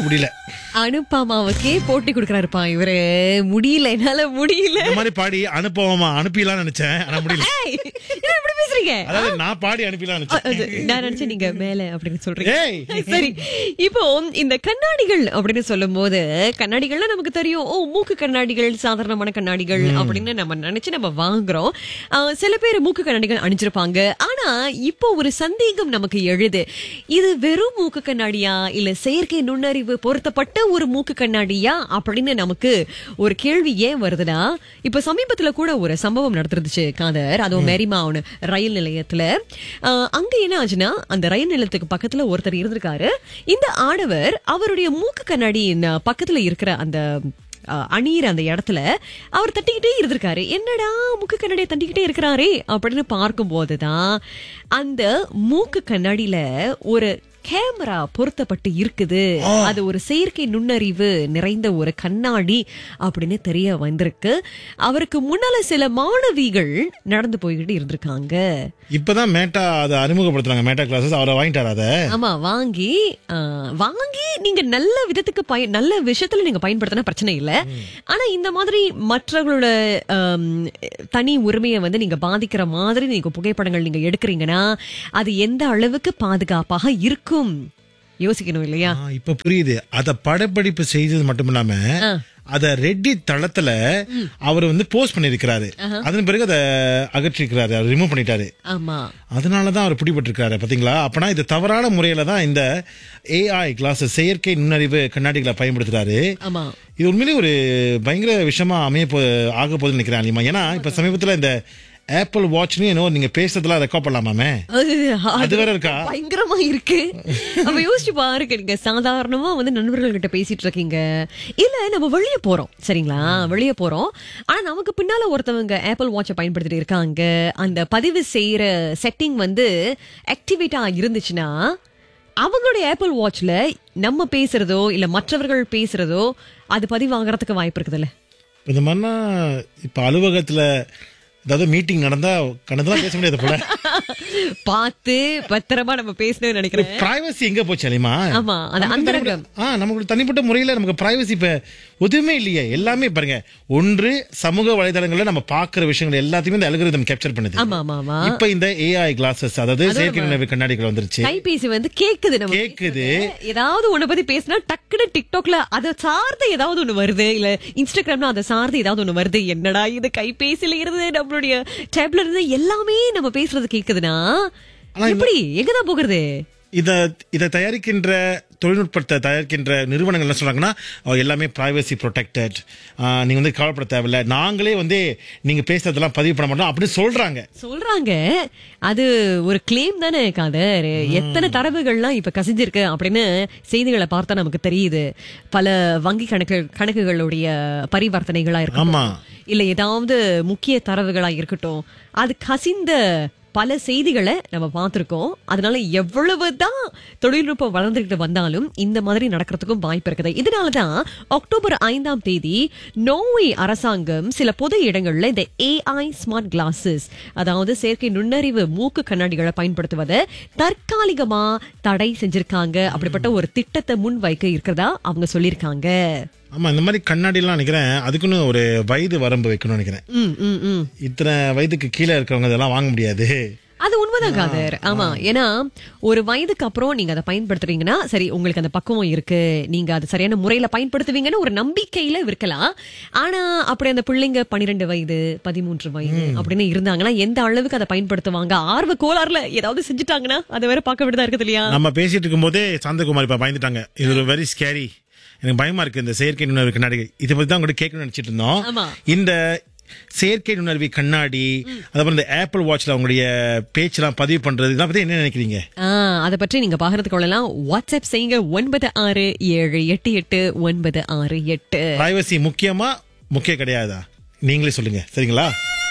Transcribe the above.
முடியல அனுப்பாமாவுக்கே போட்டி கொடுக்கறாருப்பா இவரு முடியல என்னால முடியல இந்த மாதிரி பாடி அனுப்பவமா அனுப்பிடலாம்னு நினைச்சேன் ஆனா முடியல ஏய், என்ன இப்படி பேசுறீங்க அதாவது நான் பாடி அனுப்பிடலாம்னு அ, அது, நினைச்சேன் நான் நினைச்சேன் நீங்க மேல அப்படின்னு சொல்றீங்க ஏய் சரி இப்போ இந்த கண்ணாடிகள் அப்படின்னு சொல்லும் போது கண்ணாடிகள்ல நமக்கு தெரியும் ஓ மூக்கு கண்ணாடிகள் சாதாரணமான கண்ணாடிகள் அப்படின்னு நம்ம நினைச்சு நம்ம வாங்குறோம் ஆ, சில பேர் மூக்கு கண்ணாடிகள் அணிஞ்சிருப்பாங்க ஆனா இப்போ ஒரு சந்தேகம் நமக்கு எழுது இது வெறும் மூக்கு கண்ணாடியா இல்ல செயற்கை நுண்ணறிவு பொருத்தப்பட்ட ஒரு மூக்கு கண்ணாடியா அப்படின்னு நமக்கு ஒரு கேள்வி ஏன் வருதுன்னா இப்ப சமீபத்துல கூட ஒரு சம்பவம் நடந்துருந்துச்சு காதர் அதுவும் மெரிமா ஒண்ணு ரயில் நிலையத்துல ஆஹ், அங்க என்ன ஆச்சுன்னா அந்த ரயில் நிலையத்துக்கு பக்கத்துல ஒருத்தர் இருந்திருக்காரு இந்த ஆடவர் அவருடைய மூக்கு கண்ணாடி ந- பக்கத்துல இருக்கிற அந்த அஹ், அணியிற அந்த இடத்துல அவர் தட்டிக்கிட்டே இருந்திருக்காரு என்னடா மூக்கு கண்ணாடியை தட்டிக்கிட்டே இருக்கிறாரே அப்படின்னு பார்க்கும்போதுதான் அந்த மூக்கு கண்ணாடியில ஒரு கேமரா பொருத்தப்பட்டு இருக்குது அது ஒரு செயற்கை நுண்ணறிவு நிறைந்த ஒரு கண்ணாடி அப்படின்னு தெரிய வந்திருக்கு அவருக்கு முன்னால சில மாணவிகள் நடந்து போய்கிட்டு இருந்திருக்காங்க இப்பதான் மேட்டா அதை அறிமுகப்படுத்துறாங்க மேட்டா கிளாஸஸ் அவரை வாங்கிட்டாரு அதை ஆமா வாங்கி ஆ, வாங்கி நீங்க நல்ல விதத்துக்கு பயன் நல்ல விஷயத்துல நீங்க பயன்படுத்தினா பிரச்சனை இல்ல ஆனா இந்த மாதிரி மற்றவங்களோட ஆம், தனி உரிமையை வந்து நீங்க பாதிக்கிற மாதிரி நீங்க புகைப்படங்கள் நீங்க எடுக்கிறீங்கன்னா அது எந்த அளவுக்கு பாதுகாப்பாக இருக்கும் யோசிக்கணும் இல்லையா ஆ, இப்ப புரியுது அத படப்பிடிப்பு செய்தது மட்டும் இல்லாம ஆ. அத ரெட்டி தளத்துல அவர் வந்து போஸ்ட் பண்ணிருக்கிறாரு அதன் பிறகு அதை அகற்றிருக்கிறாரு அவர் ரிமூவ் பண்ணிட்டாரு ஆமா அதனாலதான் அவர் பிடிபட்டிருக்காரு பாத்தீங்களா அப்பனா இது தவறான முறையில தான் இந்த ஏஐ கிளாஸ் செயற்கை நுண்ணறிவு கண்ணாடிகளை பயன்படுத்துறாரு ஆமா இது உண்மையிலேயே ஒரு பயங்கர விஷயமா அமைய போ ஆக போகுதுன்னு நினைக்கிறேன் அலிமா ஏன்னா இப்ப சமீபத்துல இந்த ஆப்பிள் வாட்ச்னு என்னோ நீங்க பேசுறதெல்லாம் ரெக்கார்ட் பண்ணலாமாமே அது அது வேற இருக்கா பயங்கரமா இருக்கு அப்ப யோசிச்சு பாருங்க நீங்க சாதாரணமா வந்து நண்பர்கள் கிட்ட பேசிட்டு இருக்கீங்க இல்ல நம்ம வெளிய போறோம் சரிங்களா வெளிய போறோம் ஆனா நமக்கு பின்னால ஒருத்தவங்க ஆப்பிள் வாட்சை பயன்படுத்திட்டு இருக்காங்க அந்த பதிவு செய்யற செட்டிங் வந்து ஆக்டிவேட்டா இருந்துச்சுன்னா அவங்களுடைய ஆப்பிள் வாட்ச்ல நம்ம பேசுறதோ இல்ல மற்றவர்கள் பேசுறதோ அது பதிவாகிறதுக்கு வாய்ப்பு இருக்குதுல்ல இந்த மாதிரினா இப்ப அலுவலகத்துல ஏதாவது மீட்டிங் நடந்தா கணதெல்லாம் பேச முடியாது போல பார்த்து பத்திரமா நம்ம பேசணும்னு நினைக்கிறேன் பிரைவசி எங்க போச்சு அலிமா ஆமா அந்த அந்தரங்கம் ஆ நமக்கு தனிப்பட்ட முறையில நமக்கு பிரைவசி இப்ப எதுவுமே இல்லையே எல்லாமே பாருங்க ஒன்று சமூக வலைதளங்கள்ல நம்ம பாக்குற விஷயங்கள் எல்லாத்தையுமே இந்த அல்கரிதம் கேப்சர் பண்ணுது ஆமா ஆமா ஆமா இப்ப இந்த ஏஐ கிளாஸஸ் அதாவது செயற்கை நுண்ணறிவு கண்ணாடிகள் வந்துருச்சு கைபேசி வந்து கேக்குது நம்ம கேக்குது ஏதாவது ஒண்ணு பத்தி பேசினா டக்குனு டிக்டாக்ல அத சார்ந்து ஏதாவது ஒண்ணு வருது இல்ல இன்ஸ்டாகிராம்ல அதை சார்ந்து ஏதாவது ஒண்ணு வருது என்னடா இது கைபேசியில இருந்து நம்மளுடைய டேப்ல இருந்து எல்லாமே நம்ம பேசுறது கேக்குதுன்னா எப்படி எங்கதான் போகிறது இத இதை தயாரிக்கின்ற தொழில்நுட்பத்தை தயாரிக்கின்ற நிறுவனங்கள் என்ன சொல்றாங்கன்னா "ஓ, எல்லாமே பிரைவசி ப்ரொடெக்டட் நீங்க வந்து கவலைப்பட தேவையில்ல நாங்களே வந்து நீங்க பேசுறதெல்லாம் பதிவு பண்ண மாட்டோம் அப்படின்னு சொல்றாங்க சொல்றாங்க அது ஒரு கிளைம் தானே காதர் எத்தனை தரவுகள்லாம் இப்ப கசிஞ்சிருக்கு அப்படின்னு செய்திகளை பார்த்தா நமக்கு தெரியுது பல வங்கி கணக்கு கணக்குகளுடைய பரிவர்த்தனைகளா இருக்கட்டும் ஆமா. இல்ல ஏதாவது முக்கிய தரவுகளா இருக்கட்டும் அது கசிந்த பல செய்திகளை நம்ம பார்த்திருக்கோம் அதனால எவ்வளவுதான் தொழில்நுட்பம் வளர்ந்துகிட்டு வந்தாலும் இந்த மாதிரி நடக்கிறதுக்கும் வாய்ப்பு இருக்குது இதனாலதான் அக்டோபர் ஐந்தாம் தேதி நோர்வே அரசாங்கம் சில பொது இடங்கள்ல இந்த ஏஐ ஸ்மார்ட் கிளாஸஸ் அதாவது செயற்கை நுண்ணறிவு மூக்கு கண்ணாடிகளை பயன்படுத்துவதை தற்காலிகமா தடை செஞ்சிருக்காங்க அப்படிப்பட்ட ஒரு திட்டத்தை முன்வைக்க இருக்கிறதா அவங்க சொல்லியிருக்காங்க ஆமா இந்த மாதிரி கண்ணாடி எல்லாம் நினைக்கிறேன் அதுக்குன்னு ஒரு வயது வரம்பு வைக்கணும்னு நினைக்கிறேன் ம் ம் ம் இத்தனை வயதுக்கு கீழே இருக்கிறவங்க இதெல்லாம் வாங்க முடியாது அது உண்மைதான் காதர் ஆமா ஏன்னா ஒரு வயதுக்கு அப்புறம் நீங்க அதை பயன்படுத்துறீங்கன்னா சரி உங்களுக்கு அந்த பக்குவம் இருக்கு நீங்க அதை சரியான முறையில பயன்படுத்துவீங்கன்னு ஒரு நம்பிக்கையில இருக்கலாம் ஆனா அப்படி அந்த பிள்ளைங்க பன்னிரெண்டு வயது பதிமூன்று வயது அப்படின்னு இருந்தாங்கன்னா எந்த அளவுக்கு அதை பயன்படுத்துவாங்க ஆர்வ கோளாறுல ஏதாவது செஞ்சுட்டாங்கன்னா அதை வேற பார்க்க விடுதா இருக்குது இல்லையா நம்ம பேசிட்டு இருக்கும்போதே சாந்தகுமார் இப்ப பயந்துட்டாங்க இது ஒரு வெரி ஸ்கேரி எனக்கு பயமா இருக்கு இந்த செயற்கை நுண்ணறிவு கண்ணாடி இதை பத்தி தான் உங்கள்கிட்ட கேட்கணும்னு நினைச்சிட்டு இருந்தோம் ஆமா. இந்த செயற்கை நுண்ணறிவு கண்ணாடி அதுக்கப்புறம் இந்த ஆப்பிள் வாட்ச்ல அவங்களுடைய பேச்செல்லாம் பதிவு பண்றது இதெல்லாம் பத்தி என்ன நினைக்கிறீங்க ஆ அதை பற்றி நீங்க பகிர்ந்து கொள்ளலாம் வாட்ஸ்அப் செய்யுங்க ஒன்பது ஆறு ஏழு எட்டு எட்டு ஒன்பது ஆறு எட்டு பிரைவசி முக்கியமா முக்கியம் கிடையாதா நீங்களே சொல்லுங்க சரிங்களா